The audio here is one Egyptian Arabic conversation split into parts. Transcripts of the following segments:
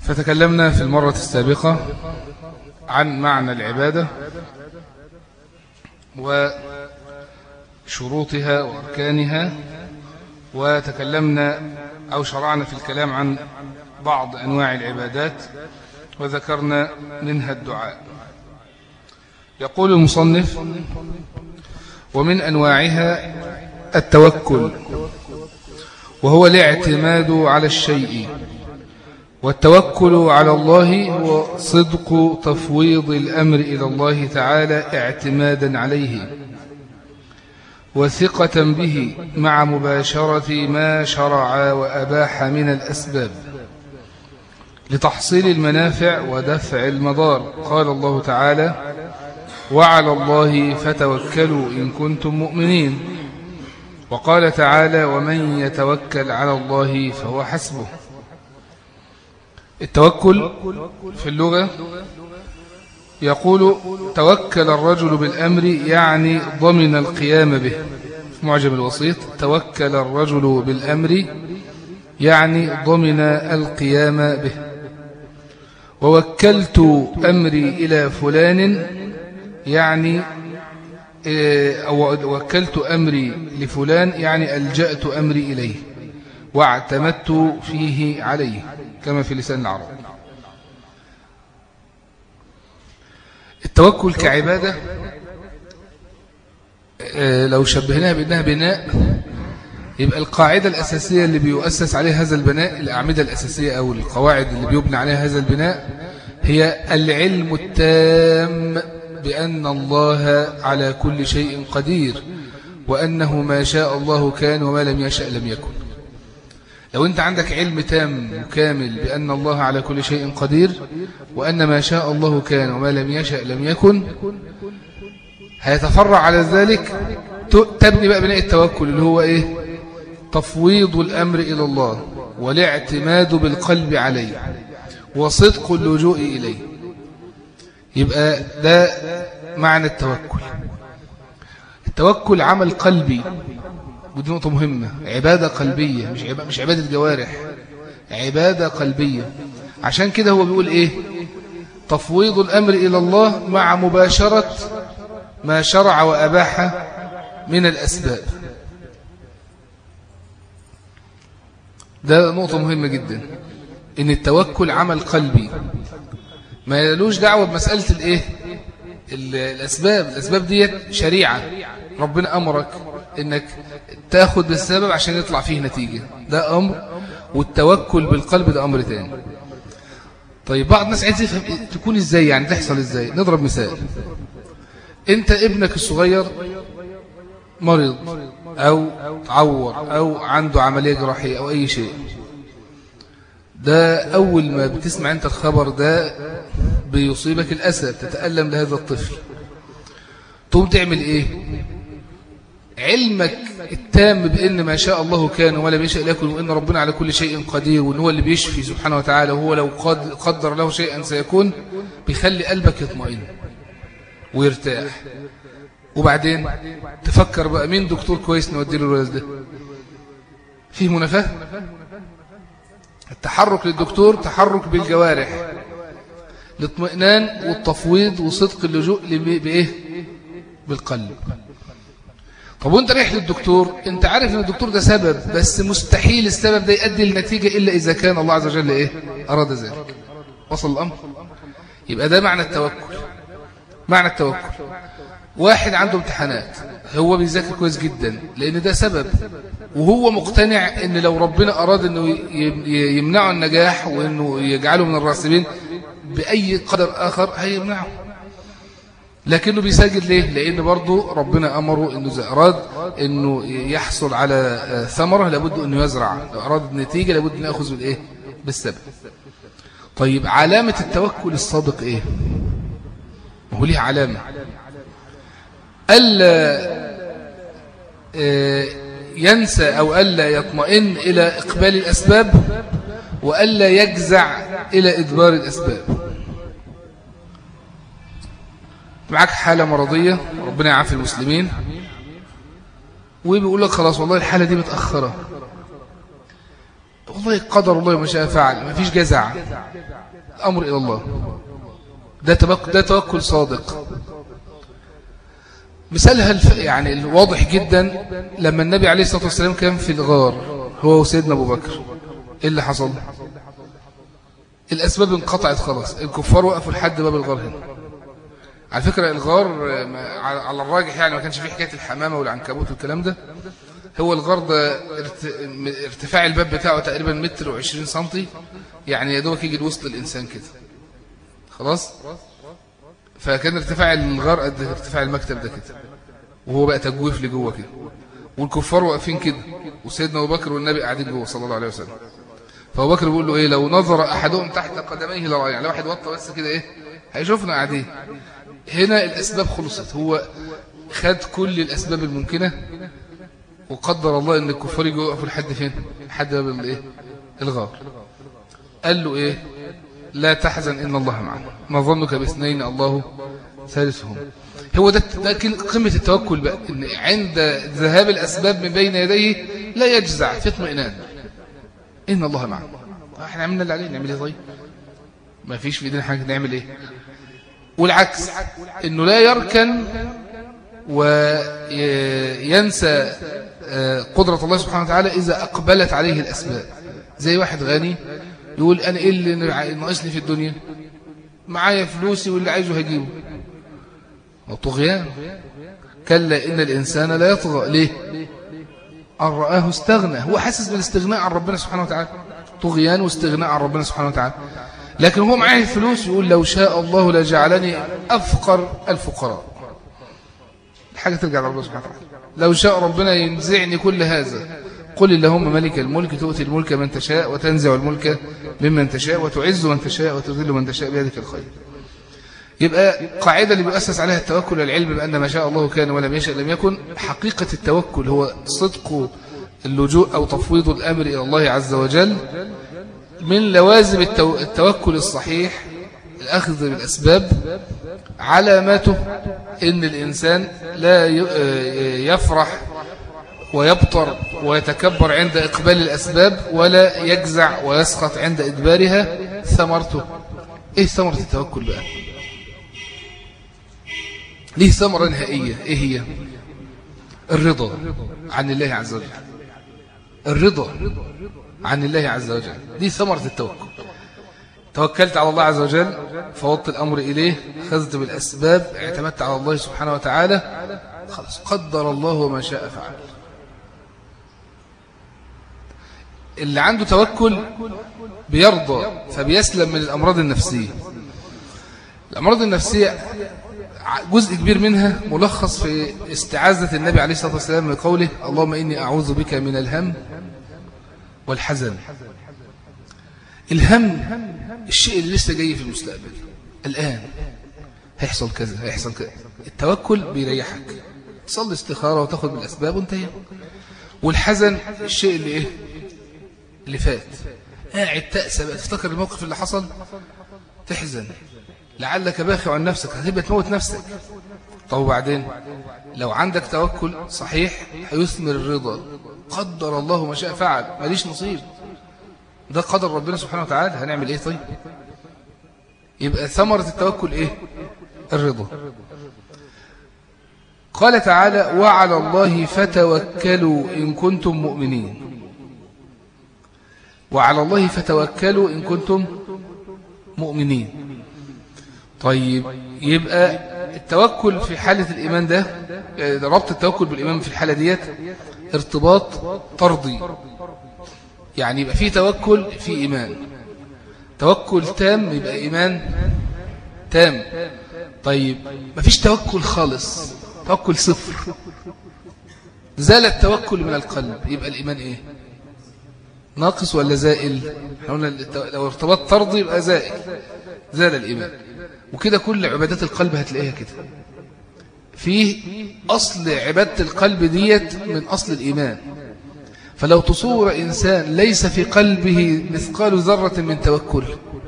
فتكلمنا في المرة السابقة عن معنى العبادة وشروطها وأركانها وتكلمنا أو شرعنا في الكلام عن بعض أنواع العبادات وذكرنا منها الدعاء يقول المصنف ومن أنواعها التوكل وهو الاعتماد على الشيء والتوكل على الله هو صدق تفويض الأمر إلى الله تعالى اعتمادا عليه وثقة به مع مباشرة ما شرع وأباح من الأسباب لتحصيل المنافع ودفع المضار قال الله تعالى وعلى الله فتوكلوا إن كنتم مؤمنين وقال تعالى ومن يتوكل على الله فهو حسبه التوكل في اللغة يقول توكل الرجل بالأمر يعني ضمن القيام به في معجم الوسيط توكل الرجل بالأمر يعني ضمن القيام به ووكلت أمري إلى فلان يعني أو وكلت أمري لفلان يعني ألجأت أمري إليه واعتمدت فيه عليه كما في لسان العرب التوكل كعبادة لو شبهناها بأنها بناء يبقى القاعدة الأساسية اللي بيؤسس عليها هذا البناء الأعمدة الأساسية أو القواعد اللي بيبنى عليها هذا البناء هي العلم التام بأن الله على كل شيء قدير وأنه ما شاء الله كان وما لم يشأ لم يكن لو أنت عندك علم تام وكامل بأن الله على كل شيء قدير وأن ما شاء الله كان وما لم يشأ لم يكن هيتفرع على ذلك تبني بقى بناء التوكل اللي هو إيه تفويض الأمر إلى الله والاعتماد بالقلب عليه وصدق اللجوء إليه يبقى ده معنى التوكل التوكل عمل قلبي ودي نقطة مهمة عبادة قلبية مش عبادة, مش عبادة جوارح عبادة قلبية عشان كده هو بيقول ايه تفويض الأمر إلى الله مع مباشرة ما شرع وأباح من الأسباب ده نقطة مهمة جدا إن التوكل عمل قلبي ما يلوش دعوة بمسألة الإيه الأسباب الأسباب دي شريعة ربنا أمرك إنك تاخد بالسبب عشان يطلع فيه نتيجة ده أمر والتوكل بالقلب ده أمر تاني طيب بعض الناس عايز يفهم تكون إزاي يعني تحصل إزاي نضرب مثال أنت ابنك الصغير مريض أو تعور أو عنده عملية جراحية أو أي شيء ده أول ما بتسمع أنت الخبر ده بيصيبك الأسى تتألم لهذا الطفل تقوم تعمل إيه علمك التام بأن ما شاء الله كان ولا بيشاء لكن وأن ربنا على كل شيء قدير وأن هو اللي بيشفي سبحانه وتعالى وهو لو قدر له شيئا سيكون بيخلي قلبك يطمئن ويرتاح وبعدين تفكر بقى مين دكتور كويس نودي له الولد ده فيه منافاه التحرك للدكتور تحرك بالجوارح الاطمئنان والتفويض وصدق اللجوء بايه بالقلب طب وانت رايح للدكتور انت عارف ان الدكتور ده سبب بس مستحيل السبب ده يؤدي لنتيجة الا اذا كان الله عز وجل ايه اراد ذلك وصل الامر يبقى ده معنى التوكل معنى التوكل واحد عنده امتحانات هو بيذاكر كويس جدا لان ده سبب وهو مقتنع ان لو ربنا اراد انه يمنعه النجاح وانه يجعله من الراسبين باي قدر اخر هيمنعه لكنه بيساجد ليه لان برضه ربنا امره انه اذا اراد انه يحصل على ثمره لابد انه يزرع لو اراد نتيجه لابد انه ياخذ بالايه بالسبب طيب علامه التوكل الصادق ايه هو ليه علامه الا ينسى أو ألا يطمئن إلى إقبال الأسباب وألا يجزع إلى إدبار الأسباب معك حالة مرضية ربنا يعافي المسلمين وبيقول لك خلاص والله الحالة دي متأخرة والله قدر الله ما شاء فعل ما فيش جزع الأمر إلى الله ده توكل, ده توكل صادق مثالها الف... يعني الواضح جدا لما النبي عليه الصلاة والسلام كان في الغار هو وسيدنا أبو بكر إيه اللي حصل الأسباب انقطعت خلاص الكفار وقفوا لحد باب الغار هنا على فكرة الغار على الراجح يعني ما كانش فيه حكاية الحمامة والعنكبوت والكلام ده هو الغار ده ارتفاع الباب بتاعه تقريبا متر وعشرين سنتي يعني يا دوبك يجي لوسط الإنسان كده خلاص فكان ارتفاع الغار قد ارتفاع المكتب ده كده وهو بقى تجويف لجوه كده والكفار واقفين كده وسيدنا ابو بكر والنبي قاعدين جوه صلى الله عليه وسلم فابو بكر بيقول له ايه لو نظر احدهم تحت قدميه لرأى يعني لو واحد وطى بس كده ايه هيشوفنا قاعدين هنا الاسباب خلصت هو خد كل الاسباب الممكنه وقدر الله ان الكفار يجوا يقفوا لحد فين لحد باب الايه الغار قال له ايه لا تحزن ان الله معنا ما ظنك باثنين الله ثالثهم هو ده ده قمه التوكل بقى ان عند ذهاب الاسباب من بين يديه لا يجزع في اطمئنان ان الله معنا احنا عملنا اللي علينا نعمل ايه طيب ما فيش في ايدينا حاجه نعمل ايه والعكس انه لا يركن وينسى قدرة الله سبحانه وتعالى إذا أقبلت عليه الأسباب زي واحد غني يقول أنا إيه اللي ناقصني في الدنيا معايا فلوسي واللي عايزه هجيبه طغيان كلا إن الإنسان لا يطغى ليه أن رآه استغنى هو حاسس بالاستغناء عن ربنا سبحانه وتعالى طغيان واستغناء عن ربنا سبحانه وتعالى لكن هو معاه الفلوس يقول لو شاء الله لجعلني أفقر الفقراء حاجة ترجع لربنا سبحانه وتعالى لو شاء ربنا ينزعني كل هذا قل اللهم ملك الملك تؤتي الملك من تشاء وتنزع الملك ممن تشاء وتعز من تشاء وتذل من تشاء بيدك الخير يبقى قاعدة اللي بيؤسس عليها التوكل العلم بأن ما شاء الله كان ولم يشاء لم يكن حقيقة التوكل هو صدق اللجوء أو تفويض الأمر إلى الله عز وجل من لوازم التوكل الصحيح الأخذ بالأسباب علاماته إن الإنسان لا يفرح ويبطر ويتكبر عند إقبال الأسباب ولا يجزع ويسخط عند إدبارها ثمرته إيه ثمرة التوكل بقى ليه ثمرة نهائية إيه هي الرضا عن الله عز وجل الرضا عن الله عز وجل دي ثمرة التوكل توكلت على الله عز وجل فوضت الأمر إليه خذت بالأسباب اعتمدت على الله سبحانه وتعالى خلاص قدر الله ما شاء فعل اللي عنده توكل بيرضى فبيسلم من الأمراض النفسية الأمراض النفسية جزء كبير منها ملخص في استعاذة النبي عليه الصلاة والسلام بقوله اللهم إني أعوذ بك من الهم والحزن الهم الشيء اللي لسه جاي في المستقبل الآن هيحصل كذا هيحصل كذا التوكل بيريحك تصلي استخارة وتاخد بالأسباب وانتهي والحزن الشيء اللي ايه اللي فات قاعد تأسى بقى تفتكر الموقف اللي حصل تحزن لعلك باخع عن نفسك هتبقى تموت نفسك طب وبعدين لو عندك توكل صحيح هيثمر الرضا قدر الله ما شاء فعل ماليش نصيب ده قدر ربنا سبحانه وتعالى هنعمل ايه طيب يبقى ثمرة التوكل ايه الرضا قال تعالى وعلى الله فتوكلوا إن كنتم مؤمنين وعلى الله فتوكلوا إن كنتم مؤمنين طيب يبقى التوكل في حالة الإيمان ده ربط التوكل بالإيمان في الحالة ديت ارتباط طردي يعني يبقى في توكل في إيمان توكل تام يبقى إيمان تام طيب مفيش توكل خالص توكل صفر زال التوكل من القلب يبقى الإيمان إيه ناقص ولا زائل لو ارتباط طردي يبقى زائل زال الإيمان وكده كل عبادات القلب هتلاقيها كده فيه أصل عبادة القلب ديت من أصل الإيمان فلو تصور إنسان ليس في قلبه مثقال ذرة من توكل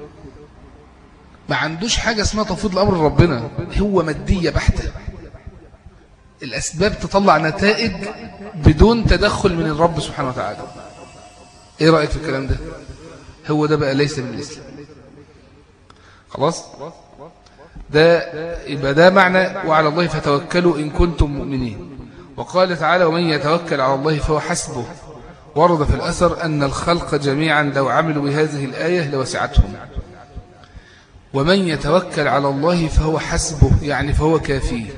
ما عندوش حاجة اسمها تفوض الأمر ربنا هو مادية بحتة الأسباب تطلع نتائج بدون تدخل من الرب سبحانه وتعالى ايه رأيك في الكلام ده هو ده بقى ليس من الإسلام خلاص ده يبقى ده معنى وعلى الله فتوكلوا إن كنتم مؤمنين وقال تعالى ومن يتوكل على الله فهو حسبه ورد في الأثر أن الخلق جميعا لو عملوا بهذه الآية لوسعتهم ومن يتوكل على الله فهو حسبه يعني فهو كافيه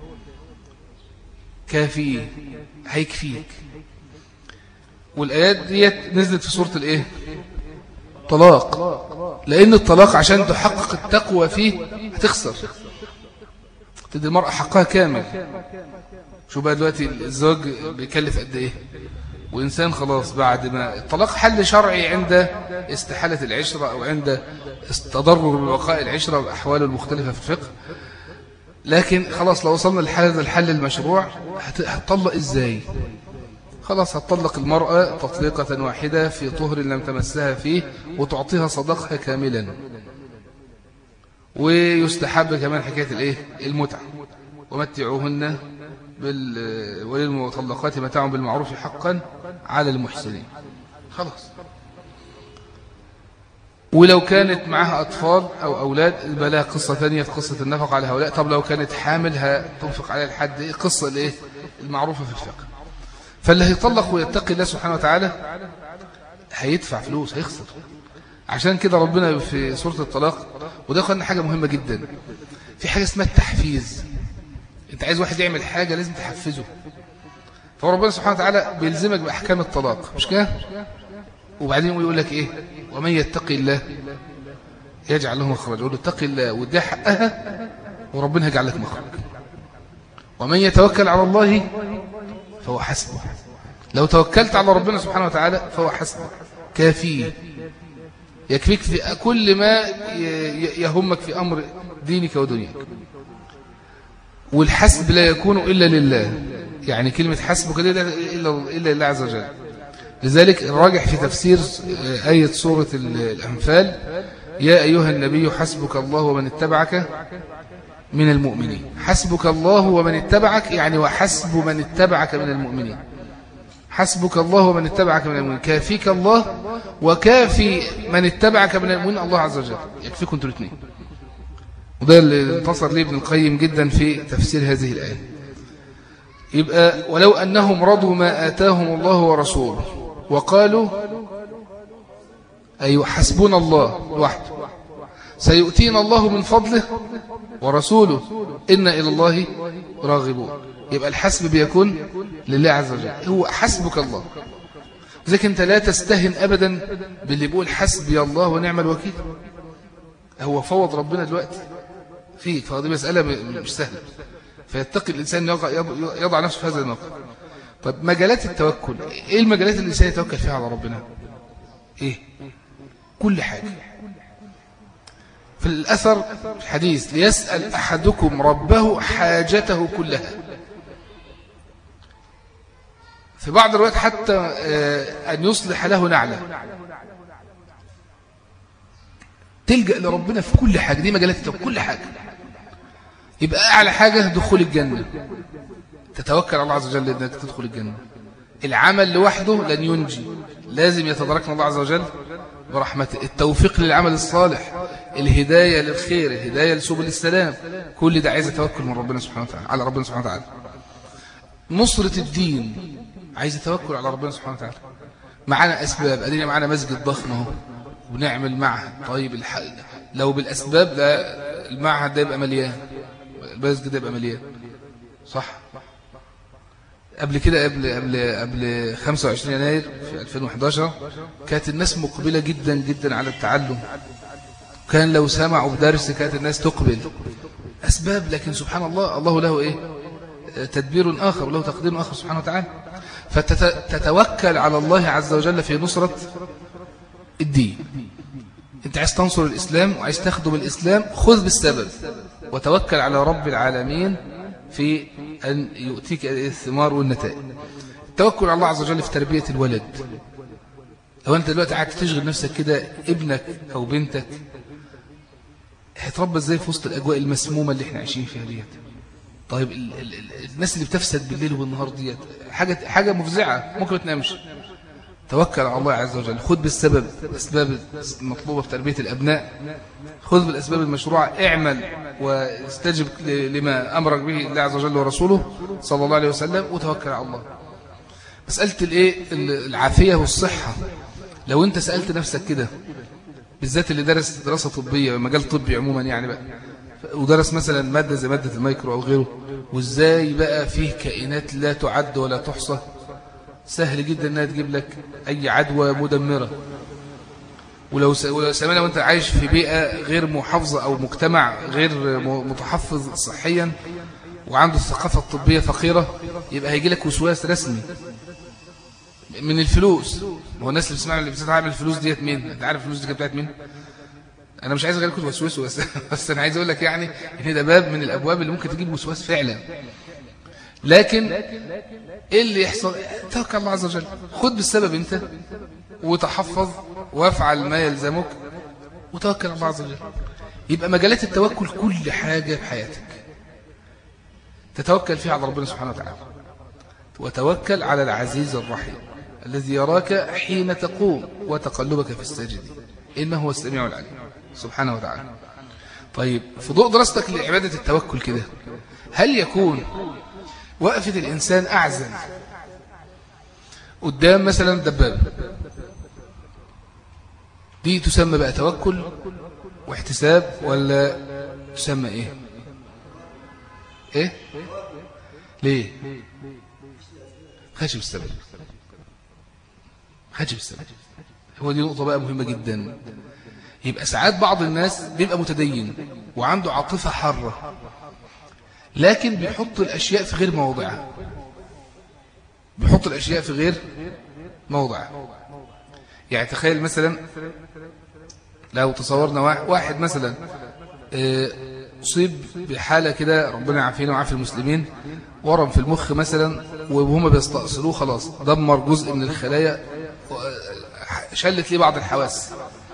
كافيه هيكفيك والآيات ديت نزلت في سورة الإيه طلاق لأن الطلاق عشان تحقق التقوى فيه هتخسر تدي المرأة حقها كامل شو بقى دلوقتي الزوج بيكلف قد إيه وإنسان خلاص بعد ما الطلاق حل شرعي عند استحالة العشرة أو عند التضرر ببقاء العشرة وأحواله المختلفة في الفقه لكن خلاص لو وصلنا لحل الحل المشروع هتطلق إزاي خلاص هتطلق المرأة تطليقة واحدة في طهر لم تمسها فيه وتعطيها صدقها كاملا ويستحب كمان حكاية الايه المتعة ومتعوهن بال... وللمطلقات متاع بالمعروف حقا على المحسنين خلاص ولو كانت معها أطفال أو أولاد يبقى لها قصة ثانية في قصة النفق على هؤلاء طب لو كانت حامل تنفق عليها الحد إيه قصة الإيه المعروفة في الفقه فاللي هيطلق ويتقي الله سبحانه وتعالى هيدفع فلوس هيخسر عشان كده ربنا في سورة الطلاق وده قلنا حاجة مهمة جدا في حاجة اسمها التحفيز انت عايز واحد يعمل حاجة لازم تحفزه فربنا سبحانه وتعالى بيلزمك بأحكام الطلاق مش كده وبعدين يقول لك ايه ومن يتقي الله يجعل له مخرج يقول له اتقي الله واديها حقها وربنا هيجعل لك مخرج ومن يتوكل على الله فهو حسبه لو توكلت على ربنا سبحانه وتعالى فهو حسبه كافيه يكفيك في كل ما يهمك في أمر دينك ودنياك والحسب لا يكون إلا لله يعني كلمة حسبك إلا, إلا لله عز وجل لذلك الراجح في تفسير آية سورة الأنفال يا أيها النبي حسبك الله ومن اتبعك من المؤمنين حسبك الله ومن اتبعك يعني وحسب من اتبعك من المؤمنين حسبك الله ومن اتبعك من المؤمنين كافيك الله وكافي من اتبعك من المؤمنين الله عز وجل يكفيكم انتوا الاثنين وده اللي انتصر ليه ابن القيم جدا في تفسير هذه الآية يبقى ولو أنهم رضوا ما آتاهم الله ورسوله وقالوا أي حسبنا الله وحده سيؤتينا الله من فضله ورسوله إن إلى الله راغبون يبقى الحسب بيكون لله عز وجل هو حسبك الله لذلك أنت لا تستهن أبدا باللي بيقول حسبي الله ونعم الوكيل هو فوض ربنا دلوقتي فيك فهذه مسألة مش سهلة فيتقي الإنسان يضع نفسه في هذا الموقف طب مجالات التوكل إيه المجالات اللي الإنسان يتوكل فيها على ربنا إيه كل حاجة في الأثر الحديث ليسأل أحدكم ربه حاجته كلها في بعض الروايات حتى أن يصلح له نعلة تلجأ لربنا في كل حاجة دي مجالات التوكل كل حاجة يبقى أعلى حاجة دخول الجنة تتوكل على الله عز وجل أنك تدخل الجنة العمل لوحده لن ينجي لازم يتدركنا الله عز وجل برحمته التوفيق للعمل الصالح الهداية للخير الهداية لسبل السلام كل ده عايز توكل من ربنا سبحانه وتعالى على ربنا سبحانه وتعالى نصرة الدين عايز توكل على ربنا سبحانه وتعالى معانا أسباب أدينا معانا مسجد ضخم اهو ونعمل معهد طيب الح... لو بالأسباب لا المعهد ده يبقى مليان المسجد ده يبقى مليان صح قبل كده قبل قبل قبل 25 يناير في 2011 كانت الناس مقبلة جدا جدا على التعلم كان لو سمعوا بدرس كانت الناس تقبل أسباب لكن سبحان الله الله له إيه تدبير آخر له تقدير آخر سبحانه وتعالى فتتوكل على الله عز وجل في نصرة الدين انت عايز تنصر الإسلام وعايز تخدم الإسلام خذ بالسبب وتوكل على رب العالمين في أن يؤتيك الثمار والنتائج التوكل على الله عز وجل في تربية الولد لو أنت دلوقتي قاعد تشغل نفسك كده ابنك أو بنتك هيتربى ازاي في وسط الأجواء المسمومة اللي احنا عايشين فيها ديت طيب ال ال ال الناس اللي بتفسد بالليل والنهار ديت حاجة, حاجة مفزعة ممكن ما تنامش توكل على الله عز وجل خذ بالسبب الأسباب المطلوبة في تربية الأبناء خذ بالأسباب المشروعة اعمل واستجب لما أمرك به الله عز وجل ورسوله صلى الله عليه وسلم وتوكل على الله مسألة الايه العافية والصحة لو انت سألت نفسك كده بالذات اللي درس دراسة طبية مجال طبي عموما يعني بقى ودرس مثلا مادة زي مادة الميكرو أو غيره وازاي بقى فيه كائنات لا تعد ولا تحصى سهل جدا انها تجيب لك اي عدوى مدمرة ولو ولو سمعنا وانت عايش في بيئة غير محافظة او مجتمع غير متحفظ صحيا وعنده الثقافة الطبية فقيرة يبقى هيجي لك وسواس رسمي من الفلوس هو الناس اللي بتسمع اللي بتتعامل الفلوس ديت مين انت عارف الفلوس دي بتاعت مين انا مش عايز اغيركم توسوسوا بس بس انا عايز اقول لك يعني ان ده باب من الابواب اللي ممكن تجيب وسواس فعلا لكن ايه اللي يحصل توكل الله عز وجل خد بالسبب انت وتحفظ وافعل ما يلزمك وتوكل الله عز وجل يبقى مجالات التوكل كل حاجة في حياتك تتوكل فيها على ربنا سبحانه وتعالى وتوكل على العزيز الرحيم الذي يراك حين تقوم وتقلبك في الساجدين إنه هو السميع العليم سبحانه وتعالى طيب في ضوء دراستك لعبادة التوكل كده هل يكون وقفة الإنسان أعزل قدام مثلا دبابة دي تسمى بقى توكل واحتساب ولا تسمى ايه ايه ليه خشب السبب خشب السبب هو دي نقطة بقى مهمة جدا يبقى ساعات بعض الناس بيبقى متدين وعنده عاطفة حارة لكن بيحط الأشياء في غير موضعها بيحط الأشياء في غير موضعها يعني تخيل مثلا لو تصورنا واحد مثلا آه، أصيب بحالة كده ربنا يعافينا وعافي المسلمين ورم في المخ مثلا وهم بيستأصلوه خلاص دمر جزء من الخلايا شلت ليه بعض الحواس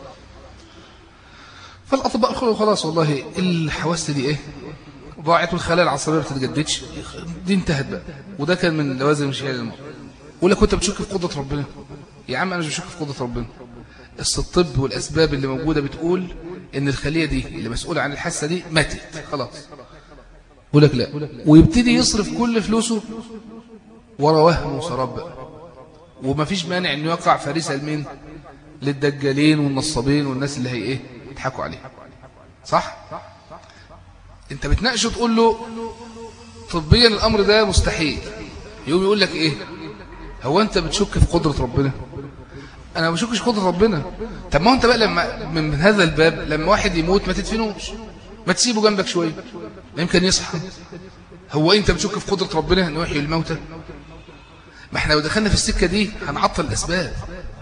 فالأطباء قالوا خلاص والله الحواس دي ايه ضاعت والخلايا العصبية ما بتتجددش دي انتهت بقى وده كان من لوازم شيال المرض ولا كنت بتشك في قدرة ربنا يا عم أنا مش بشك في قدرة ربنا بس الطب والأسباب اللي موجودة بتقول إن الخلية دي اللي مسؤولة عن الحاسة دي ماتت خلاص يقول لك لا ويبتدي يصرف كل فلوسه ورا وهم وسراب بقى وما فيش مانع انه يقع فريسة لمين للدجالين والنصابين والناس اللي هي ايه يضحكوا عليه صح انت بتناقشه تقول له طبيا الامر ده مستحيل يقوم يقول لك ايه هو انت بتشك في قدرة ربنا انا ما بشكش في قدرة ربنا طب ما هو انت بقى لما من هذا الباب لما واحد يموت ما تدفنوش ما تسيبه جنبك شوية يمكن يصحى هو انت بتشك في قدرة ربنا انه يحيي الموتى ما احنا لو دخلنا في السكة دي هنعطل الاسباب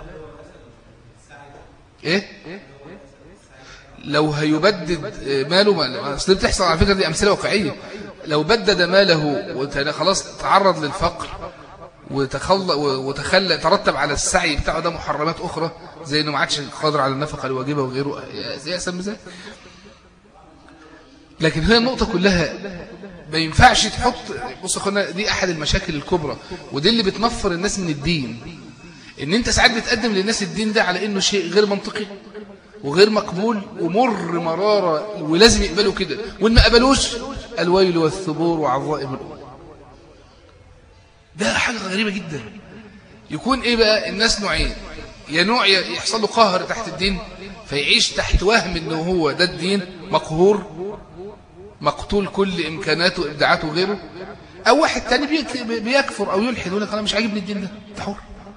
ايه لو هيبدد ماله اصل بتحصل على فكرة دي امثلة واقعية لو بدد ماله خلاص تعرض للفقر وتخلى وتخلى ترتب على السعي بتاعه ده محرمات أخرى زي إنه ما عادش قادر على النفقة الواجبة وغيره زي أسمى ذلك لكن هي النقطة كلها ما ينفعش تحط بص اخوانا دي احد المشاكل الكبرى ودي اللي بتنفر الناس من الدين ان انت ساعات بتقدم للناس الدين ده على انه شيء غير منطقي وغير مقبول ومر مرارة ولازم يقبلوا كده وان ما قبلوش الويل والثبور وعظائم الأمور ده حاجة غريبة جدا يكون ايه بقى الناس نوعين يا نوع يحصل له قهر تحت الدين فيعيش تحت وهم انه هو ده الدين مقهور مقتول كل امكاناته وابداعاته وغيره او واحد تاني بيكفر او يلحد يقول لك انا مش عاجبني الدين ده انت حر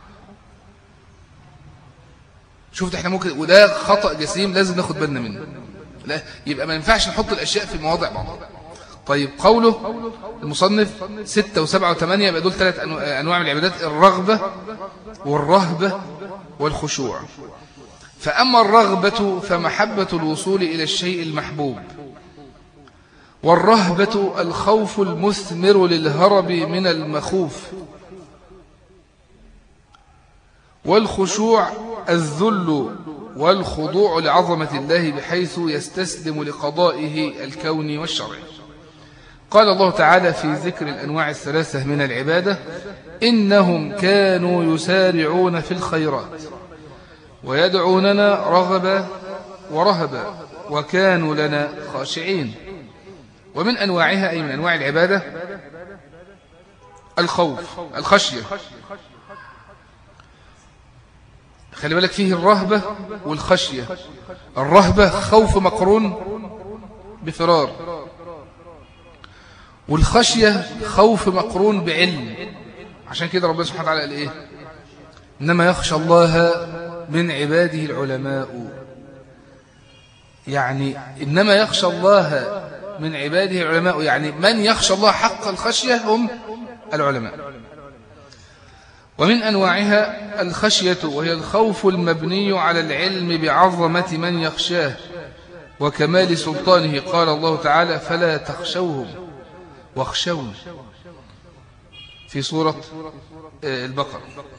شفت احنا ممكن وده خطأ جسيم لازم ناخد بالنا منه لا يبقى ما ينفعش نحط الاشياء في مواضع بعضها طيب قوله المصنف ستة وسبعة وثمانية يبقى دول ثلاث أنواع من العبادات الرغبة والرهبة والخشوع فأما الرغبة فمحبة الوصول إلى الشيء المحبوب والرهبة الخوف المثمر للهرب من المخوف والخشوع الذل والخضوع لعظمة الله بحيث يستسلم لقضائه الكوني والشرعي قال الله تعالى في ذكر الأنواع الثلاثة من العبادة إنهم كانوا يسارعون في الخيرات ويدعوننا رغبا ورهبا وكانوا لنا خاشعين ومن أنواعها أي من أنواع العبادة الخوف الخشية خلي بالك فيه الرهبة والخشية الرهبة خوف مقرون بفرار والخشية خوف مقرون بعلم عشان كده ربنا سبحانه وتعالى قال ايه انما يخشى الله من عباده العلماء يعني انما يخشى الله من عباده العلماء يعني من يخشى الله حق الخشية هم العلماء ومن أنواعها الخشية وهي الخوف المبني على العلم بعظمة من يخشاه وكمال سلطانه قال الله تعالى فلا تخشوهم واخشون في سورة آه، البقرة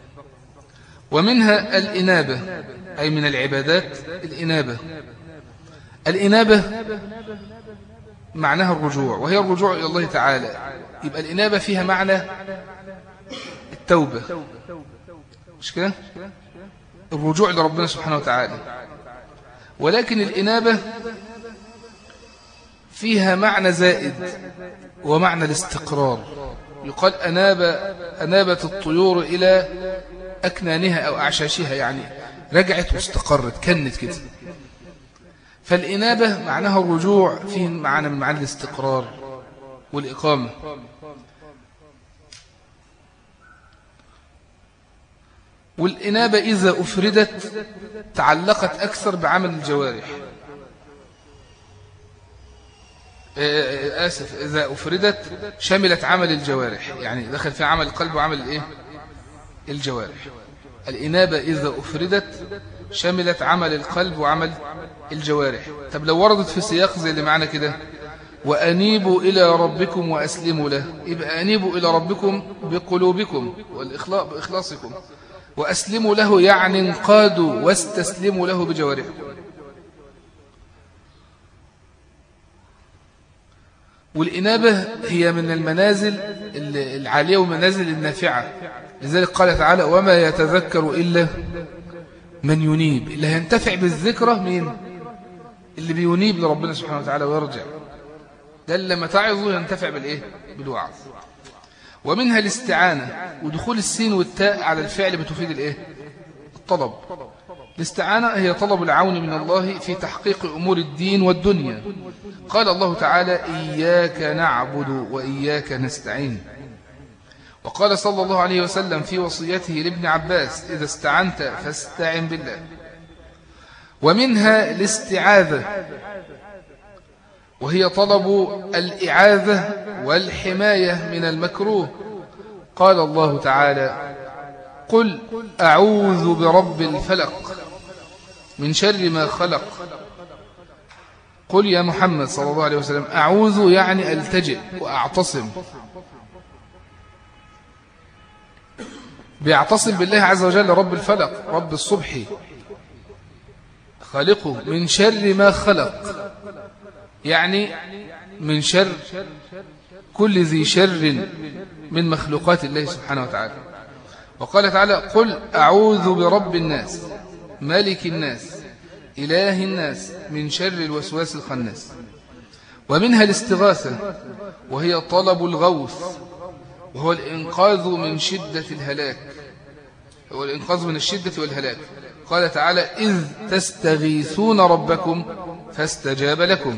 ومنها الإنابة أي من العبادات الإنابة الإنابة معناها الرجوع وهي الرجوع إلى الله تعالى يبقى الإنابة فيها معنى التوبة مش كده الرجوع لربنا سبحانه وتعالى ولكن الإنابة فيها معنى زائد ومعنى الاستقرار يقال أناب أنابت الطيور إلى أكنانها أو أعشاشها يعني رجعت واستقرت كنت كده فالإنابة معناها الرجوع فيه معنى من معنى الاستقرار والإقامة والإنابة إذا أفردت تعلقت أكثر بعمل الجوارح آسف إذا أفردت شملت عمل الجوارح يعني دخل في عمل القلب وعمل الإيه؟ الجوارح الإنابة إذا أفردت شملت عمل القلب وعمل الجوارح طب لو وردت في سياق زي اللي معنا كده وأنيبوا إلى ربكم وأسلموا له يبقى أنيبوا إلى ربكم بقلوبكم بإخلاصكم وأسلموا له يعني انقادوا واستسلموا له بجوارحكم والإنابة هي من المنازل العالية والمنازل النافعة لذلك قال تعالى وما يتذكر إلا من ينيب اللي هينتفع بالذكرى مين اللي بينيب لربنا سبحانه وتعالى ويرجع ده لما تعظه ينتفع بالإيه بالوعظ ومنها الاستعانة ودخول السين والتاء على الفعل بتفيد الإيه الطلب الاستعانة هي طلب العون من الله في تحقيق أمور الدين والدنيا قال الله تعالى إياك نعبد وإياك نستعين وقال صلى الله عليه وسلم في وصيته لابن عباس إذا استعنت فاستعن بالله ومنها الاستعاذة وهي طلب الإعاذة والحماية من المكروه قال الله تعالى قل أعوذ برب الفلق من شر ما خلق قل يا محمد صلى الله عليه وسلم أعوذ يعني ألتجئ وأعتصم بيعتصم بالله عز وجل رب الفلق رب الصبح خالقه من شر ما خلق يعني من شر كل ذي شر من مخلوقات الله سبحانه وتعالى وقال تعالى قل أعوذ برب الناس ملك الناس إله الناس من شر الوسواس الخناس ومنها الاستغاثة وهي طلب الغوث وهو الإنقاذ من شدة الهلاك هو الإنقاذ من الشدة والهلاك قال تعالى إذ تستغيثون ربكم فاستجاب لكم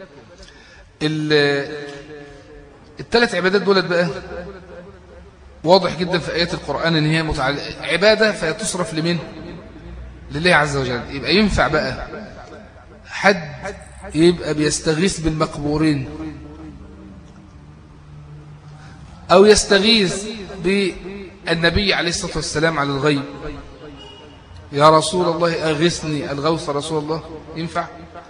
الثلاث عبادات دولت بقى واضح جدا في آيات القرآن إن هي متعلق عبادة فتصرف لمن لله عز وجل يبقى ينفع بقى حد يبقى بيستغيث بالمقبورين أو يستغيث بالنبي عليه الصلاة والسلام على الغيب يا رسول الله أغثني الغوث رسول الله ينفع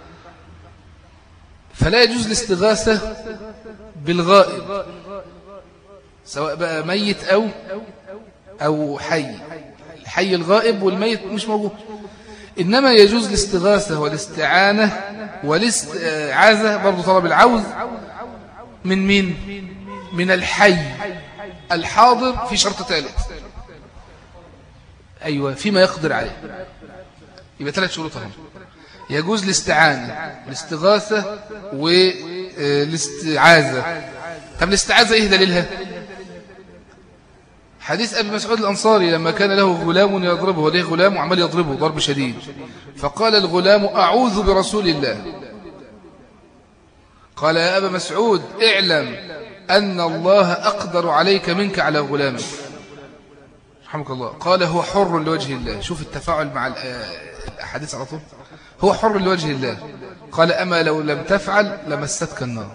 فلا يجوز الاستغاثة بالغائب سواء بقى ميت أو أو حي الحي الغائب والميت مش موجود إنما يجوز الاستغاثة والاستعانة والاستعاذة برضو طلب العوذ من مين من الحي الحاضر في شرط ثالث أيوة فيما يقدر عليه يبقى ثلاث شروط هم يجوز الاستعانة الاستغاثة والاستعاذة طب الاستعاذة ايه دليلها حديث أبي مسعود الأنصاري لما كان له غلام يضربه وليه غلام وعمال يضربه ضرب شديد فقال الغلام أعوذ برسول الله قال يا أبا مسعود اعلم أن الله أقدر عليك منك على غلامك رحمك الله قال هو حر لوجه الله شوف التفاعل مع الأحاديث على طول هو حر لوجه الله قال أما لو لم تفعل لمستك النار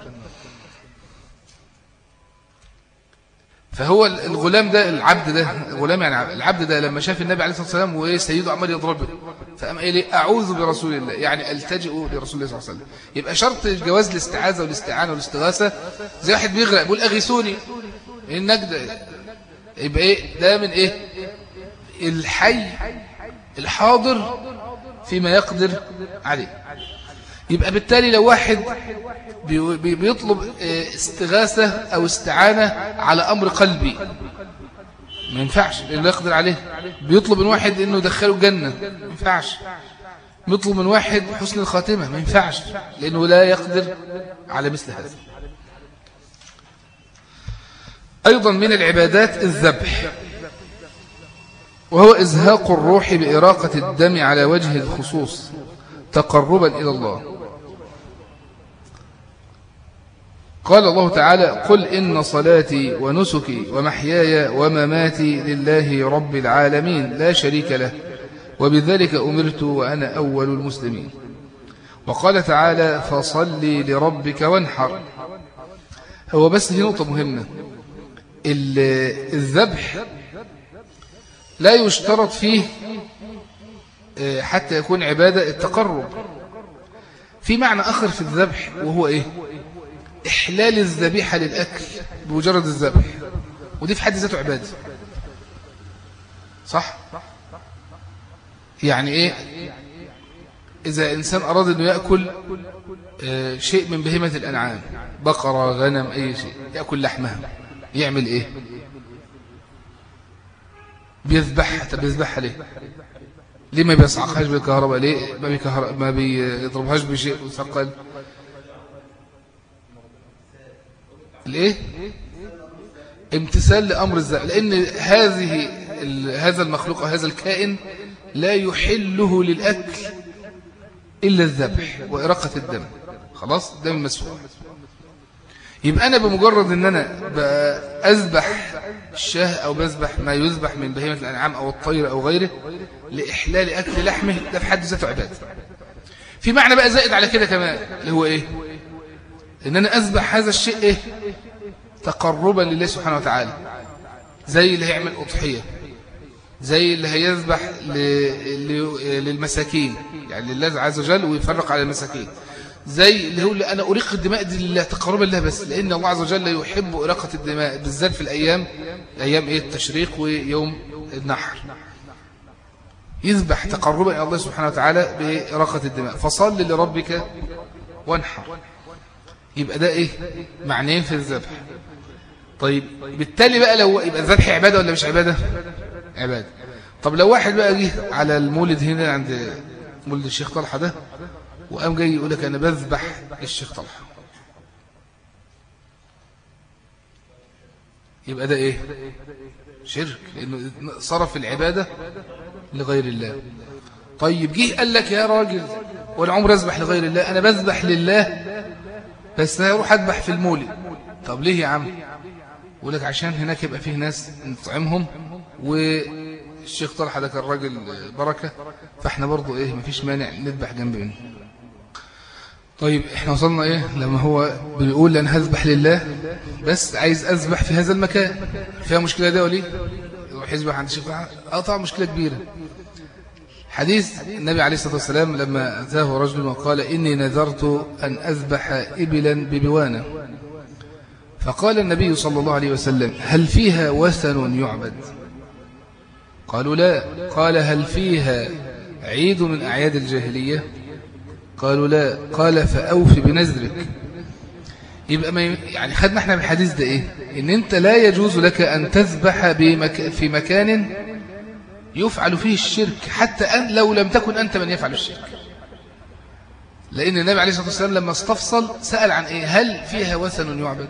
فهو الغلام ده العبد ده الغلام يعني العبد ده لما شاف النبي عليه الصلاة والسلام وسيده عمال يضربه فقام قال لي أعوذ برسول الله يعني ألتجئ لرسول الله صلى الله عليه وسلم يبقى شرط جواز الاستعاذة والاستعانة والاستغاثة زي واحد بيغرق بيقول أغيثوني النجدة يبقى إيه ده من إيه الحي الحاضر فيما يقدر عليه يبقى بالتالي لو واحد بيطلب آه، استغاثة أو استعانة على أمر قلبي ما ينفعش اللي يقدر عليه بيطلب من واحد انه يدخله الجنة ما ينفعش بيطلب من واحد حسن الخاتمة ما ينفعش لانه لا يقدر على مثل هذا ايضا من العبادات الذبح وهو ازهاق الروح بإراقة الدم على وجه الخصوص تقربا إلى الله قال الله تعالى قل إن صلاتي ونسكي ومحياي ومماتي لله رب العالمين لا شريك له وبذلك أمرت وأنا أول المسلمين وقال تعالى فصلي لربك وانحر هو بس هي نقطة مهمة الذبح لا يشترط فيه آه، حتى يكون عبادة التقرب في معنى آخر في الذبح وهو إيه إحلال الذبيحة للأكل بمجرد الذبح ودي في حد ذاته عبادة صح يعني إيه إذا إنسان أراد أنه يأكل آه، شيء من بهيمة الأنعام بقرة غنم أي شيء يأكل لحمها يعمل إيه بيذبحها طب بيذبحها ليه ليه ما بيصعقهاش بالكهرباء ليه ما, بيكهر... ما بيضربهاش بشيء مثقل الايه امتثال لامر الذبح لان هذه هذا المخلوق او هذا الكائن لا يحله للاكل الا الذبح واراقه الدم خلاص الدم المسفوح يبقى انا بمجرد ان انا اذبح الشاه او بذبح ما يذبح من بهيمه الانعام او الطير او غيره لاحلال اكل لحمه ده في حد ذاته عباده في معنى بقى زائد على كده كمان اللي هو ايه ان انا اذبح هذا الشيء ايه تقربا لله سبحانه وتعالى زي اللي هيعمل اضحيه زي اللي هيذبح للمساكين يعني لله عز وجل ويفرق على المساكين زي اللي هو اللي أنا أريق الدماء دي لله تقربا لله بس لأن الله عز وجل يحب إراقة الدماء بالذات في الأيام أيام إيه التشريق ويوم النحر يذبح تقربا إلى الله سبحانه وتعالى بإراقة الدماء فصل لربك وانحر يبقى ده ايه معنيين في الذبح طيب بالتالي بقى لو يبقى الذبح عبادة ولا مش عبادة عبادة طب لو واحد بقى جه على المولد هنا عند مولد الشيخ طلحة ده وقام جاي يقول لك انا بذبح الشيخ طلحة يبقى ده ايه شرك لانه صرف العبادة لغير الله طيب جه قال لك يا راجل والعمر اذبح لغير الله انا بذبح لله بس هيروح أذبح في المولد طب ليه يا عم يقول لك عشان هناك يبقى فيه ناس نطعمهم والشيخ طلحة ده كان راجل بركة فاحنا برضو ايه مفيش مانع نذبح جنب منه طيب احنا وصلنا ايه لما هو بيقول انا هذبح لله بس عايز اذبح في هذا المكان فيها مشكلة ده وليه يروح يذبح عند الشيخ اه طبعا مشكلة كبيرة حديث النبي عليه الصلاة والسلام لما أتاه رجل وقال إني نذرت أن أذبح إبلا ببوانة فقال النبي صلى الله عليه وسلم هل فيها وثن يعبد قالوا لا قال هل فيها عيد من أعياد الجاهلية قالوا لا قال فأوف بنذرك يبقى ما ي- يعني خدنا احنا من الحديث ده ايه ان انت لا يجوز لك ان تذبح بمك في مكان يفعل فيه الشرك حتى أن لو لم تكن أنت من يفعل الشرك لأن النبي عليه الصلاة والسلام لما استفصل سأل عن إيه هل فيها وثن يعبد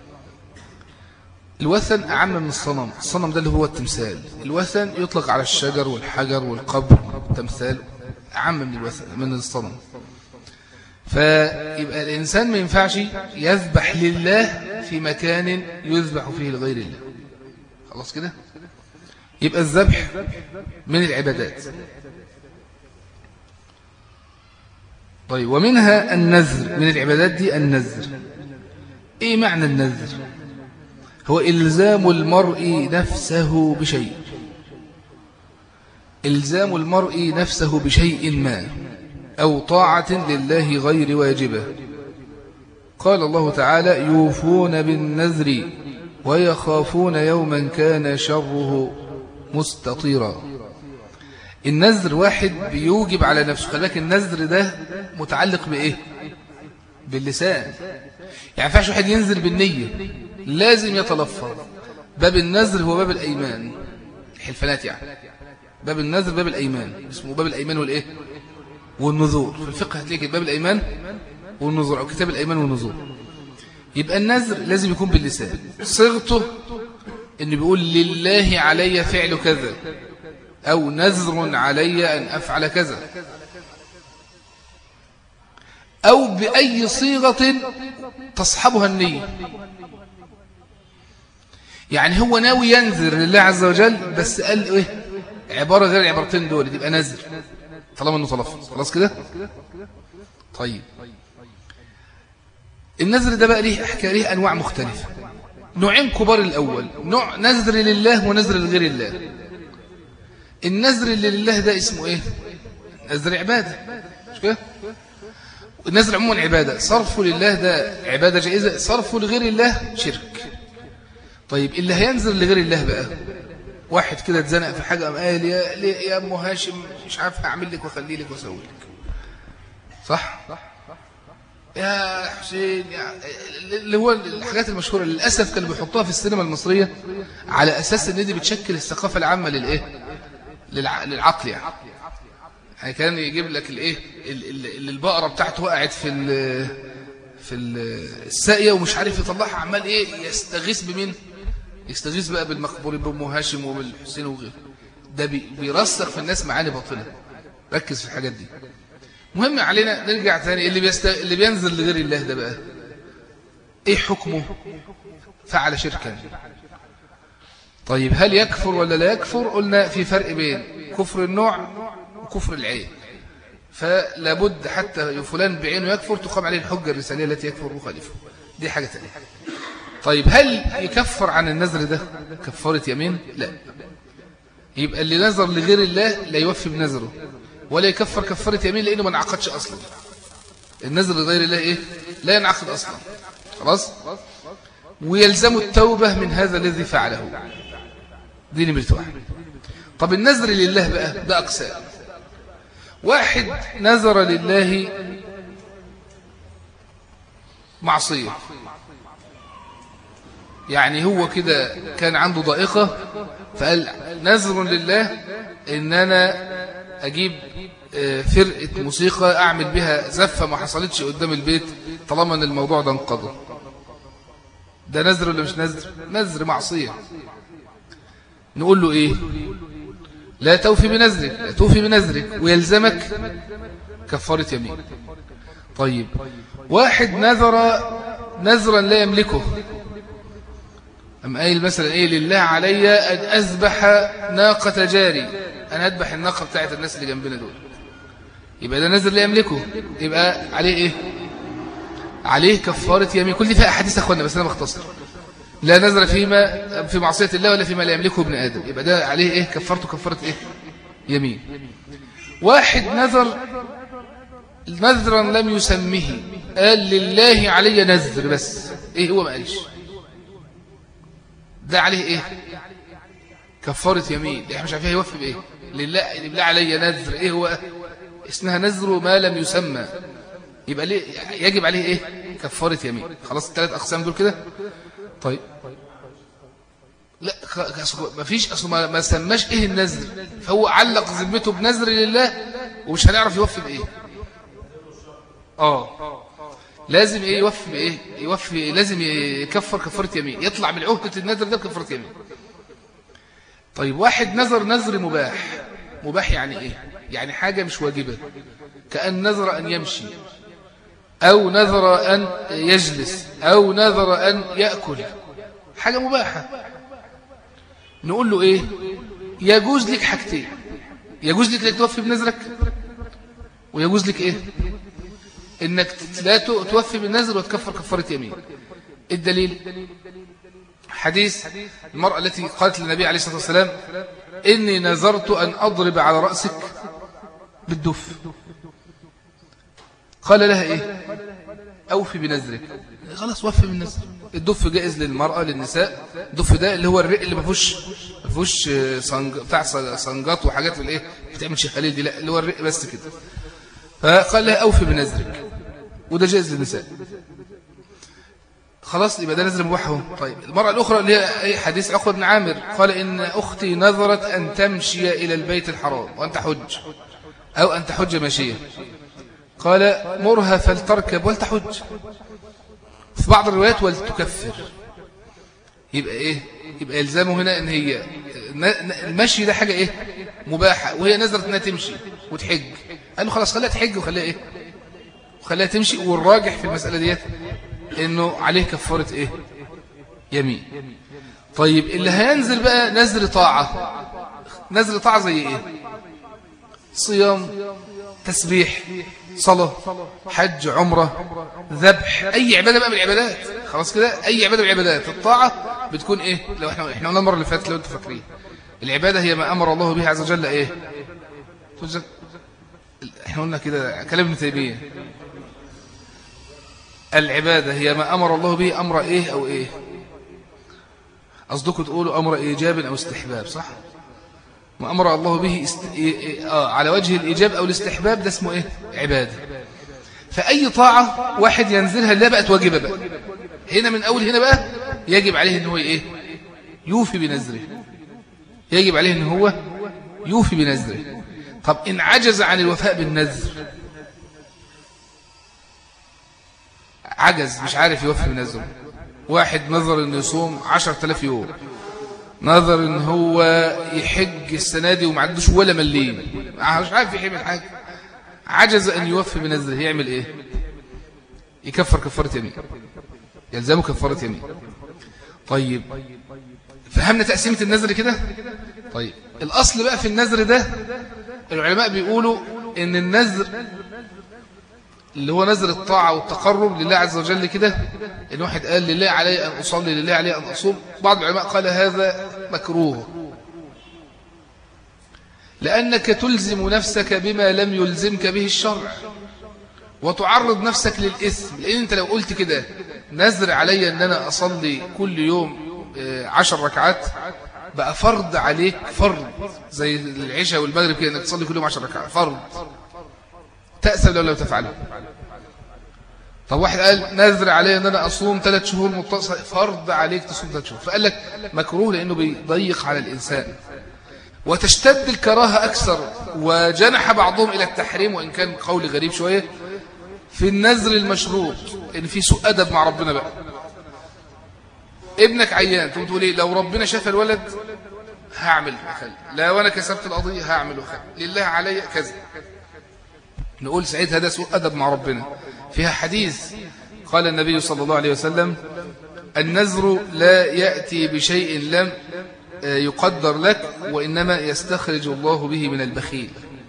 الوثن أعم من الصنم الصنم ده اللي هو التمثال الوثن يطلق على الشجر والحجر والقبر التمثال أعم من الوثن من الصنم فيبقى الإنسان ما ينفعش يذبح لله في مكان يذبح فيه لغير الله خلاص كده يبقى الذبح من العبادات طيب ومنها النذر من العبادات دي النذر ايه معنى النذر هو إلزام المرء نفسه بشيء إلزام المرء نفسه بشيء ما أو طاعة لله غير واجبة قال الله تعالى يوفون بالنذر ويخافون يوما كان شره مستطيرا النذر واحد بيوجب على نفسه خلي بالك النذر ده متعلق بإيه باللسان يعني فعش واحد ينزل بالنية لازم يتلفظ باب النذر هو باب الأيمان الحلفانات يعني باب النذر باب الأيمان اسمه باب الأيمان والإيه والنذور في الفقه هتلاقي باب الأيمان والنذور أو كتاب الأيمان والنذور يبقى النذر لازم يكون باللسان صيغته إنه بيقول لله علي فعل كذا أو نذر علي أن أفعل كذا أو بأي صيغة تصحبها النية يعني هو ناوي ينذر لله عز وجل بس قال إيه عبارة غير العبارتين دول تبقى نذر طالما انه تلفظ خلاص كده طيب النذر ده بقى ليه احكي ليه انواع مختلفه نوعين كبار الاول نوع نذر لله ونذر لغير الله النذر اللي لله ده اسمه ايه نذر عباده مش كده النذر عموما عباده صرفه لله ده عباده جائزه صرفه لغير الله شرك طيب اللي هينذر لغير الله بقى واحد كده اتزنق في حاجه قام قال يا يا ام هاشم مش عارف هعمل لك واخلي لك واسوي لك صح يا حسين يا اللي هو الحاجات المشهوره للاسف كانوا بيحطوها في السينما المصريه على اساس ان دي بتشكل الثقافه العامه للايه للع... للعقل يعني يعني كان يجيب لك الايه اللي البقره بتاعته وقعت في ال... في الساقيه ومش عارف يطلعها عمال ايه يستغيث بمين يستغيث بقى بالمقبور بأم هاشم وبالحسين وغيره ده بي... بيرسخ في الناس معاني باطله ركز في الحاجات دي مهم علينا نرجع تاني اللي بيست... اللي بينزل لغير الله ده بقى ايه حكمه فعل شركا طيب هل يكفر ولا لا يكفر قلنا في فرق بين كفر النوع وكفر العين فلا بد حتى فلان بعينه يكفر تقام عليه الحجة الرسالية التي يكفر مخالفه دي حاجة تانية طيب هل يكفر عن النذر ده كفارة يمين لا يبقى اللي نذر لغير الله لا يوفي بنذره ولا يكفر كفارة يمين لأنه ما انعقدش أصلا النذر لغير الله إيه لا ينعقد أصلا خلاص ويلزم التوبة من هذا الذي فعله دي نمرة واحد طب النذر لله بقى ده أقسام واحد نذر لله معصية يعني هو كده كان عنده ضائقة فقال نذر لله ان انا اجيب فرقة موسيقى اعمل بها زفة ما حصلتش قدام البيت طالما ان الموضوع ده انقضى ده نذر ولا مش نذر نذر معصية نقول له ايه لا توفي بنذرك لا توفي بنذرك ويلزمك كفارة يمين طيب واحد نذر نذرا لا يملكه أم قايل مثلا إيه لله علي أن أذبح ناقة جاري أنا أذبح الناقة بتاعت الناس اللي جنبنا دول يبقى ده نذر لا يملكه يبقى عليه إيه عليه كفارة يمين كل دي فيها أحاديث أخوانا بس أنا بختصر لا نذر فيما في معصية الله ولا فيما لا يملكه ابن آدم يبقى ده عليه إيه كفارته كفارة إيه يمين واحد نذر نذرا لم يسمه قال لله علي نذر بس إيه هو ما قالش ده عليه إيه كفارة يمين احنا مش عارفين هيوفي بإيه لله, لله علي نذر إيه هو اسمها نذر ما لم يسمى يبقى ليه يجب عليه ايه كفارة يمين خلاص الثلاث اقسام دول كده طيب لا ما فيش اصل ما سماش ايه النذر فهو علق ذمته بنذر لله ومش هنعرف يوفي بايه اه لازم ايه يوفي بايه يوفي لازم يكفر كفاره يمين يطلع من عهده النذر ده كفاره يمين طيب واحد نذر نذر مباح مباح يعني ايه يعني حاجه مش واجبه كأن نذر أن يمشي أو نذر أن يجلس أو نذر أن يأكل حاجة مباحة نقول له إيه يجوز لك حاجتين يجوز لك لك توفي بنذرك ويجوز لك إيه إنك لا توفي بالنذر وتكفر كفارة يمين الدليل حديث المرأة التي قالت للنبي عليه الصلاة والسلام إني نذرت أن أضرب على رأسك بالدف قال لها إيه أوفي بنذرك خلاص وفي بالنذر الدف جائز للمرأة للنساء الدف ده اللي هو الرق اللي ما فيهوش ما فيهوش صنج... بتاع صنجات وحاجات الايه بتعمل شيخ خليل دي لا اللي هو الرق بس كده فقال لها أوفي بنذرك وده جائز للنساء خلاص يبقى ده نذر مباح طيب المرأة الأخرى اللي هي حديث عقبة بن عامر قال إن أختي نذرت أن تمشي إلى البيت الحرام وأن تحج أو أن تحج ماشية قال مرها فلتركب ولتحج في بعض الروايات ولتكفر يبقى إيه يبقى إلزامه هنا إن هي المشي ده حاجة إيه مباحة وهي نذرت أنها تمشي وتحج قال له خلاص خليها تحج وخليها إيه وخليها تمشي والراجح في المسألة ديت إنه عليه كفارة إيه يمين طيب اللي هينزل بقى نذر طاعة نذر طاعة زي إيه صيام تسبيح صلاة حج عمرة ذبح أي عبادة بقى من العبادات خلاص كده أي عبادة من العبادات الطاعة بتكون إيه لو إحنا إحنا قلنا المرة اللي فاتت لو أنتم فاكرين العبادة هي ما أمر الله به عز وجل إيه إحنا قلنا كده كلام ابن تيمية العبادة هي ما أمر الله به أمر إيه أو إيه قصدكم تقولوا أمر إيجاب أو استحباب صح ما أمر الله به است... آه على وجه الإيجاب أو الاستحباب ده اسمه إيه عبادة فأي طاعة واحد ينزلها لا بقت واجبة بقى هنا من أول هنا بقى يجب عليه أنه إيه يوفي بنزره يجب عليه أنه هو يوفي بنزره طب إن عجز عن الوفاء بالنذر عجز مش عارف يوفي بنذره واحد نظر أنه يصوم عشر تلاف يوم نظر ان هو يحج السنة دي وما عندوش ولا مليم مش عارف يحمل حاجة عجز ان يوفي بنذره يعمل ايه يكفر كفارة يمين يلزمه كفارة يمين طيب فهمنا تقسيمة النذر كده طيب الاصل بقى في النذر ده العلماء بيقولوا ان النذر اللي هو نذر الطاعة والتقرب لله عز وجل كده إن واحد قال لله علي أن أصلي لله علي أن أصوم بعض العلماء قال هذا مكروه لأنك تلزم نفسك بما لم يلزمك به الشرع وتعرض نفسك للإثم لأن أنت لو قلت كده نذر علي أن أنا أصلي كل يوم عشر ركعات بقى فرض عليك فرض زي العشاء والمغرب كده أنك تصلي كل يوم عشر ركعات فرض تأسف لو لم تفعله طب واحد قال نذر عليه ان انا اصوم ثلاث شهور متصل فرض عليك تصوم ثلاث شهور فقال لك مكروه لانه بيضيق على الانسان وتشتد الكراهه اكثر وجنح بعضهم الى التحريم وان كان قول غريب شويه في النذر المشروط ان في سوء ادب مع ربنا بقى ابنك عيان تقول تقول ايه لو ربنا شاف الولد هعمل وخلي لا وانا كسبت القضيه هعمل وخلي لله علي كذا نقول سعيد هذا سوء أدب مع ربنا فيها حديث قال النبي صلى الله عليه وسلم النذر لا يأتي بشيء لم يقدر لك وإنما يستخرج الله به من البخيل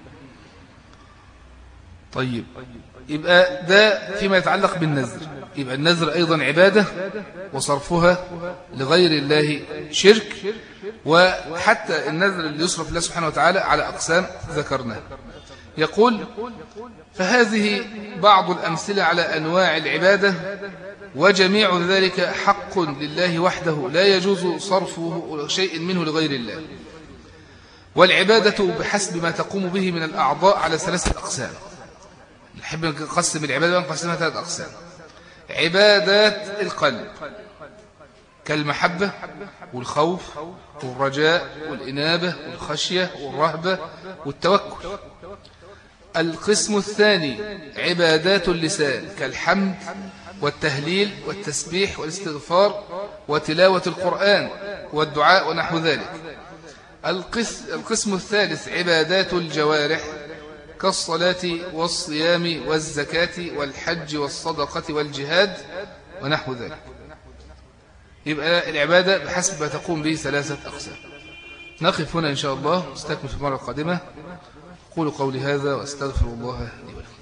طيب يبقى ده فيما يتعلق بالنذر يبقى النذر أيضا عبادة وصرفها لغير الله شرك وحتى النذر اللي يصرف الله سبحانه وتعالى على أقسام ذكرناها يقول فهذه بعض الأمثلة على أنواع العبادة وجميع ذلك حق لله وحده لا يجوز صرفه شيء منه لغير الله والعبادة بحسب ما تقوم به من الأعضاء على ثلاثة أقسام نحب نقسم العبادة نقسمها ثلاث أقسام عبادات القلب كالمحبة والخوف والرجاء والإنابة والخشية والرهبة والتوكل القسم الثاني عبادات اللسان كالحمد والتهليل والتسبيح والاستغفار وتلاوة القرآن والدعاء ونحو ذلك القسم الثالث عبادات الجوارح كالصلاة والصيام والزكاة والحج والصدقة والجهاد ونحو ذلك يبقى العبادة بحسب ما تقوم به ثلاثة أقسام نقف هنا إن شاء الله نستكمل في المرة القادمة قولوا قولي هذا واستغفر الله لي ولكم